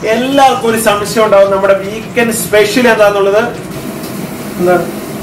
എല്ലാവർക്കും ഒരു സംശയം ഉണ്ടാവും നമ്മുടെ വീക്കെൻഡ് സ്പെഷ്യൽ എന്താന്നുള്ളത് എന്താണ്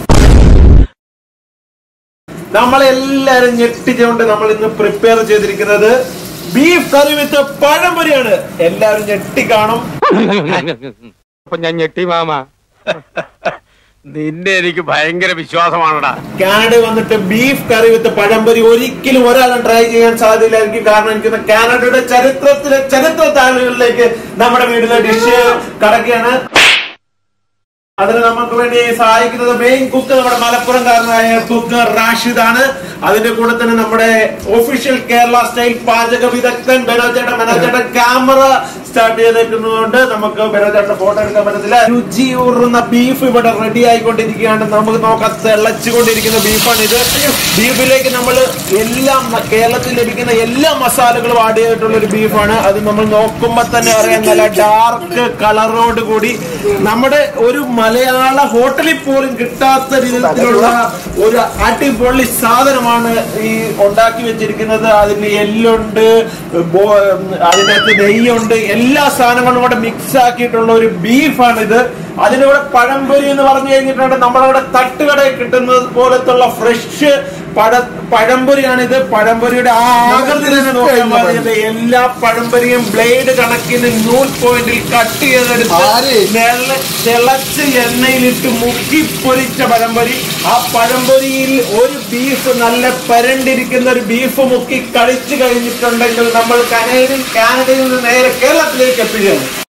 നമ്മളെല്ലാരും ഞെട്ടിച്ചുകൊണ്ട് നമ്മൾ ഇന്ന് പ്രിപ്പയർ ചെയ്തിരിക്കുന്നത് ബീഫ് കറി വിത്ത് പഴംപൊരിയാണ് എല്ലാവരും ഞെട്ടി കാണും അപ്പൊ ഞാൻ ഞെട്ടി മാമ നിന്നെ എനിക്ക് ഭയങ്കര വിശ്വാസമാണടാ കാനഡ വന്നിട്ട് ബീഫ് കറി വിത്ത് പഴംപൊരി ഒരിക്കലും ഒരാളും ട്രൈ ചെയ്യാൻ സാധ്യതയില്ലായിരിക്കും കാരണം എനിക്ക് കാനഡയുടെ ചരിത്രത്തിലെ ചരിത്ര താളുകളിലേക്ക് നമ്മുടെ വീട്ടിലെ ഡിഷ് കടക്കുകയാണ് അതിന് നമുക്ക് വേണ്ടി സഹായിക്കുന്നത് മെയിൻ കുക്ക് നമ്മുടെ മലപ്പുറംകാരനായ കുക്ക് റാഷിദ് ആണ് അതിന്റെ കൂടെ തന്നെ നമ്മുടെ ഒഫീഷ്യൽ കേരള സ്റ്റൈൽ പാചക വിദഗ്ധൻ ബെനോചേട്ടൻ ബെനോചേട്ടൻ ക്യാമറ സ്റ്റാർട്ട് ചെയ്തേക്കുന്നതുകൊണ്ട് നമുക്ക് ബെനോചേട്ടൻ ഫോട്ടോ എടുക്കാൻ പറ്റത്തില്ല രുചി ഊറുന്ന ബീഫ് ഇവിടെ റെഡി ആയിക്കൊണ്ടിരിക്കുകയാണ് നമുക്ക് നോക്കാൻ തിളച്ചുകൊണ്ടിരിക്കുന്ന ബീഫാണ് ഇത് ബീഫിലേക്ക് നമ്മൾ എല്ലാം കേരളത്തിൽ ലഭിക്കുന്ന എല്ലാ മസാലകളും ആഡ് ചെയ്തിട്ടുള്ള ഒരു ബീഫാണ് അത് നമ്മൾ നോക്കുമ്പോൾ തന്നെ അറിയാം നല്ല ഡാർക്ക് കളറോട് കൂടി നമ്മുടെ ഒരു മലയാള ഹോട്ടലിൽ പോലും കിട്ടാത്ത രീതിയിലുള്ള ഒരു അടിപൊളി സാധനമാണ് ഈ ഉണ്ടാക്കി വെച്ചിരിക്കുന്നത് അതിന് എല്ലുണ്ട് ബോ- അതിനകത്ത് നെയ്യുണ്ട് എല്ലാ സാധനങ്ങളും കൂടെ മിക്സ് ആക്കിയിട്ടുള്ള ഒരു ബീഫാണ് ഇത് അതിനൂടെ പഴംപൊരി എന്ന് പറഞ്ഞു കഴിഞ്ഞിട്ടുണ്ട് നമ്മളവിടെ തട്ടുകടയിൽ കിട്ടുന്നത് പോലത്തുള്ള ഫ്രഷ് പഴ പഴംപൊരിയാണ് ഇത് പഴംപൊരിയുടെ ആ ആകൃതി തന്നെ നോക്കിയാൽ മതി ഇതിന്റെ എല്ലാ പഴംപൊരിയും ബ്ലേഡ് കണക്കിന് നൂൽ പോയിന്റിൽ കട്ട് ചെയ്തെടുത്ത് ആര്? നെള്ള- തിളച്ച് എണ്ണയിലിട്ട് മുക്കി പൊരിച്ച പഴംപൊരി ആ പഴംപൊരിയിൽ ഒരു ബീഫ് നല്ല പരണ്ടിരിക്കുന്ന ഒരു ബീഫ് മുക്കി കഴിച്ചു കഴിഞ്ഞിട്ടുണ്ടെങ്കിൽ നമ്മൾ കനേഡിയൻ കാനഡയിൽ നിന്ന് നേരെ കേരളത്തിലേക്ക് എത്തുകയാണ്